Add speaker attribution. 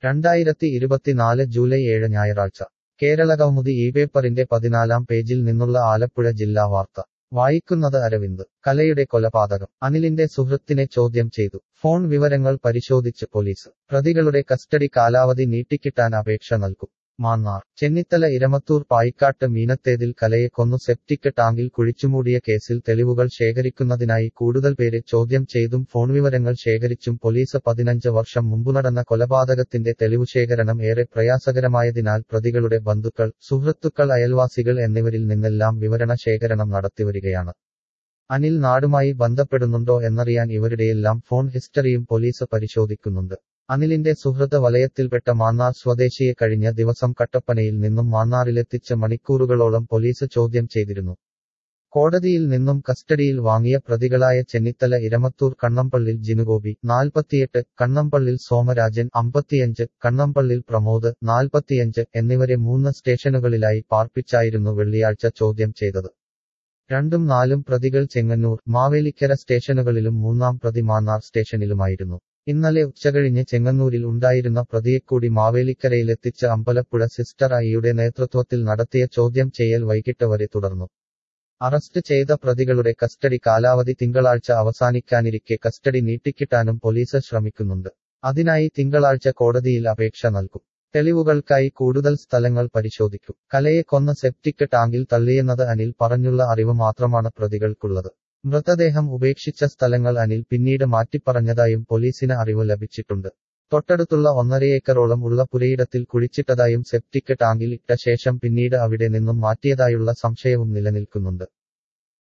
Speaker 1: രണ്ടായിരത്തി ഇരുപത്തിനാല് ജൂലൈ ഏഴ് ഞായറാഴ്ച കേരളകൗമുദി ഈ പേപ്പറിന്റെ പതിനാലാം പേജിൽ നിന്നുള്ള ആലപ്പുഴ ജില്ലാ വാർത്ത വായിക്കുന്നത് അരവിന്ദ് കലയുടെ കൊലപാതകം അനിലിന്റെ സുഹൃത്തിനെ ചോദ്യം ചെയ്തു ഫോൺ വിവരങ്ങൾ പരിശോധിച്ച് പോലീസ് പ്രതികളുടെ കസ്റ്റഡി കാലാവധി നീട്ടിക്കിട്ടാൻ അപേക്ഷ നൽകും മാന്നാർ ചെന്നിത്തല ഇരമത്തൂർ പായിക്കാട്ട് മീനത്തേതിൽ കലയെ കൊന്നു സെപ്റ്റിക് ടാങ്കിൽ കുഴിച്ചുമൂടിയ കേസിൽ തെളിവുകൾ ശേഖരിക്കുന്നതിനായി കൂടുതൽ പേരെ ചോദ്യം ചെയ്തും ഫോൺ വിവരങ്ങൾ ശേഖരിച്ചും പോലീസ് പതിനഞ്ച് വർഷം മുമ്പ് നടന്ന കൊലപാതകത്തിന്റെ തെളിവുശേഖരണം ഏറെ പ്രയാസകരമായതിനാൽ പ്രതികളുടെ ബന്ധുക്കൾ സുഹൃത്തുക്കൾ അയൽവാസികൾ എന്നിവരിൽ നിന്നെല്ലാം വിവരണ ശേഖരണം നടത്തിവരികയാണ് അനിൽ നാടുമായി ബന്ധപ്പെടുന്നുണ്ടോ എന്നറിയാൻ ഇവരുടെയെല്ലാം ഫോൺ ഹിസ്റ്ററിയും പോലീസ് പരിശോധിക്കുന്നുണ്ട് അനിലിന്റെ സുഹൃത്ത് വലയത്തിൽപ്പെട്ട മാന്നാർ സ്വദേശിയെ കഴിഞ്ഞ ദിവസം കട്ടപ്പനയിൽ നിന്നും മാന്നാറിലെത്തിച്ച് മണിക്കൂറുകളോളം പോലീസ് ചോദ്യം ചെയ്തിരുന്നു കോടതിയിൽ നിന്നും കസ്റ്റഡിയിൽ വാങ്ങിയ പ്രതികളായ ചെന്നിത്തല ഇരമത്തൂർ കണ്ണമ്പള്ളിൽ ജിനുഗോപി നാൽപ്പത്തിയെട്ട് കണ്ണമ്പള്ളിൽ സോമരാജൻ അമ്പത്തിയഞ്ച് കണ്ണമ്പള്ളിൽ പ്രമോദ് നാൽപ്പത്തിയഞ്ച് എന്നിവരെ മൂന്ന് സ്റ്റേഷനുകളിലായി പാർപ്പിച്ചായിരുന്നു വെള്ളിയാഴ്ച ചോദ്യം ചെയ്തത് രണ്ടും നാലും പ്രതികൾ ചെങ്ങന്നൂർ മാവേലിക്കര സ്റ്റേഷനുകളിലും മൂന്നാം പ്രതി മാന്നാർ സ്റ്റേഷനിലുമായിരുന്നു ഇന്നലെ ഉച്ചകഴിഞ്ഞ് ചെങ്ങന്നൂരിൽ ഉണ്ടായിരുന്ന പ്രതിയെക്കൂടി മാവേലിക്കരയിലെത്തിച്ച് അമ്പലപ്പുഴ സിസ്റ്റർ ഐയുടെ നേതൃത്വത്തിൽ നടത്തിയ ചോദ്യം ചെയ്യൽ വൈകിട്ട് വരെ തുടർന്നു അറസ്റ്റ് ചെയ്ത പ്രതികളുടെ കസ്റ്റഡി കാലാവധി തിങ്കളാഴ്ച അവസാനിക്കാനിരിക്കെ കസ്റ്റഡി നീട്ടിക്കിട്ടാനും പോലീസ് ശ്രമിക്കുന്നുണ്ട് അതിനായി തിങ്കളാഴ്ച കോടതിയിൽ അപേക്ഷ നൽകും തെളിവുകൾക്കായി കൂടുതൽ സ്ഥലങ്ങൾ പരിശോധിക്കും കലയെ കൊന്ന സെപ്റ്റിക് ടാങ്കിൽ തള്ളിയെന്നത് അനിൽ പറഞ്ഞുള്ള അറിവ് മാത്രമാണ് പ്രതികൾക്കുള്ളത് മൃതദേഹം ഉപേക്ഷിച്ച സ്ഥലങ്ങൾ അനിൽ പിന്നീട് മാറ്റിപ്പറഞ്ഞതായും പോലീസിന് അറിവ് ലഭിച്ചിട്ടുണ്ട് തൊട്ടടുത്തുള്ള ഒന്നരയേക്കറോളം ഉള്ള പുരയിടത്തിൽ കുഴിച്ചിട്ടതായും സെപ്റ്റിക് ടാങ്കിൽ ഇട്ട ശേഷം പിന്നീട് അവിടെ നിന്നും മാറ്റിയതായുള്ള സംശയവും നിലനിൽക്കുന്നുണ്ട്